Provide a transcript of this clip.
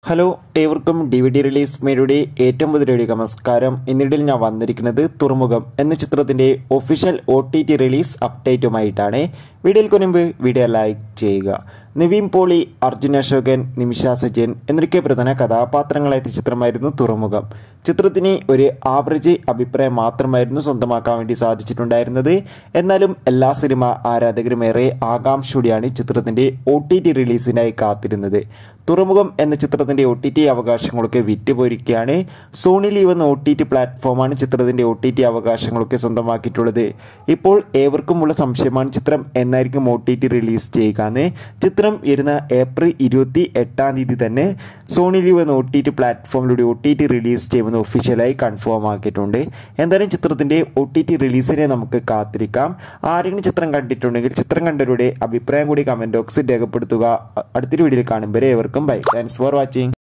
hello ഏവർക്കും D V D release മേരുടെ ഏറ്റവും പുതിയ നമസ്കാരം എന്നിടയിൽ ഞാൻ വന്നിരിക്കുന്നത് തുറമുഖം എന്ന ചിത്രത്തിന്റെ official O T T release അപ്ഡേറ്റുമായിട്ടാണ് വീഡിയോയ്ക്ക് മുൻപ് വീഡിയോ ലൈക്ക് ചെയ്യുക നിവീൻ പോളി അർജുൻ അശോകൻ നിമിഷ സജയൻ എന്നൊക്കെ പ്രധാന കഥാപാത്രങ്ങളായ ചിത്രമായിരുന്നു തുറമുഖം ചിത്രത്തിന് ഒരു ആവറേജ് അഭിപ്രായം മാത്രമായിരുന്നു സ്വന്തമാക്കാൻ വേണ്ടി സാധിച്ചിട്ടുണ്ടായിരുന്നത് എന്നാലും എല്ലാ സിനിമ ആരാധകരും ഏറെ ആകാംക്ഷയോടെയാണ് ചിത്രത്തിന്റെ ഒ ടി ടി റിലീസിനായി കാത്തിരുന്നത് തുറമുഖം എന്ന ചിത്രത്തിന്റെ ഒ ടി ടി അവകാശങ്ങളൊക്കെ വിറ്റുപോയിരിക്കുകയാണ് സോണി ലീവ് എന്ന ഒ ടി ടി പ്ലാറ്റ്ഫോമാണ് ചിത്രത്തിന്റെ ഒ ടി ടി അവകാശങ്ങളൊക്കെ സ്വന്തമാക്കിയിട്ടുള്ളത് ഇപ്പോൾ ഏവർക്കുമുള്ള സംശയമാണ് ചിത്രം എന്നായിരിക്കും ഒ ടി ടി റിലീസ് ചെയ്യുക എന്ന് ചിത്രം വരുന്ന ഏപ്രിൽ ഇരുപത്തി എട്ടാം തീയതി തന്നെ സോണി ലീവ് എന്ന ഒ ടി ടി പ്ലാറ്റ്ഫോമിലൂടെ ഒ ടി ടി റിലീസ് ചെയ്യുമെന്ന് ഒഫീഷ്യലായി കൺഫേം ആക്കിയിട്ടുണ്ട് എന്തായാലും ചിത്രത്തിന്റെ ഒ ടി ടി റിലീസിനെ നമുക്ക് കാത്തിരിക്കാം ആരെങ്കിലും ചിത്രം കണ്ടിട്ടുണ്ടെങ്കിൽ ചിത്രം കണ്ടവരുടെ അഭിപ്രായം കൂടി കമന്റ് ബോക്സിൽ രേഖപ്പെടുത്തുക അടുത്തൊരു വീഡിയോയിൽ കാണുമ്പോൾ ഏവർക്കും ബൈ താങ്ക്സ് ഫോർ വാച്ചിങ്